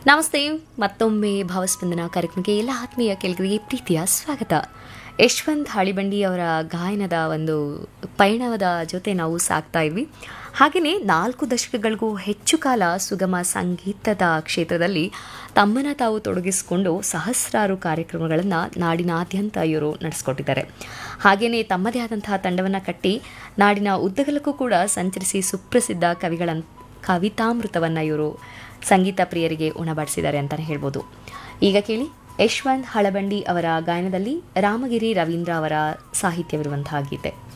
ನಮಸ್ತೆ ಮತ್ತೊಮ್ಮೆ ಭಾವಸ್ಪಂದನ ಕಾರ್ಯಕ್ರಮಕ್ಕೆ ಎಲ್ಲ ಆತ್ಮೀಯ ಕೆಲವರಿಗೆ ಪ್ರೀತಿಯ ಸ್ವಾಗತ ಯಶವಂತ್ ಹಾಳಿಬಂಡಿ ಅವರ ಗಾಯನದ ಒಂದು ಪಯಣದ ಜೊತೆ ನಾವು ಸಾಕ್ತಾ ಇದ್ವಿ ಹಾಗೆಯೇ ನಾಲ್ಕು ದಶಕಗಳಿಗೂ ಹೆಚ್ಚು ಕಾಲ ಸುಗಮ ಸಂಗೀತದ ಕ್ಷೇತ್ರದಲ್ಲಿ ತಮ್ಮನ್ನು ತಾವು ತೊಡಗಿಸಿಕೊಂಡು ಸಹಸ್ರಾರು ಕಾರ್ಯಕ್ರಮಗಳನ್ನು ನಾಡಿನಾದ್ಯಂತ ಇವರು ನಡೆಸ್ಕೊಟ್ಟಿದ್ದಾರೆ ಹಾಗೆಯೇ ತಮ್ಮದೇ ಆದಂತಹ ತಂಡವನ್ನು ಕಟ್ಟಿ ನಾಡಿನ ಉದ್ದಗಲಕ್ಕೂ ಕೂಡ ಸಂಚರಿಸಿ ಸುಪ್ರಸಿದ್ಧ ಕವಿಗಳ ಕವಿತಾಮೃತವನ್ನು ಇವರು ಸಂಗೀತ ಪ್ರಿಯರಿಗೆ ಉಣಬಡಿಸಿದ್ದಾರೆ ಅಂತಲೇ ಹೇಳ್ಬೋದು ಈಗ ಕೇಳಿ ಯಶವಂತ್ ಹಳಬಂಡಿ ಅವರ ಗಾಯನದಲ್ಲಿ ರಾಮಗಿರಿ ರವೀಂದ್ರ ಅವರ ಸಾಹಿತ್ಯವಿರುವಂತಹ ಗೀತೆ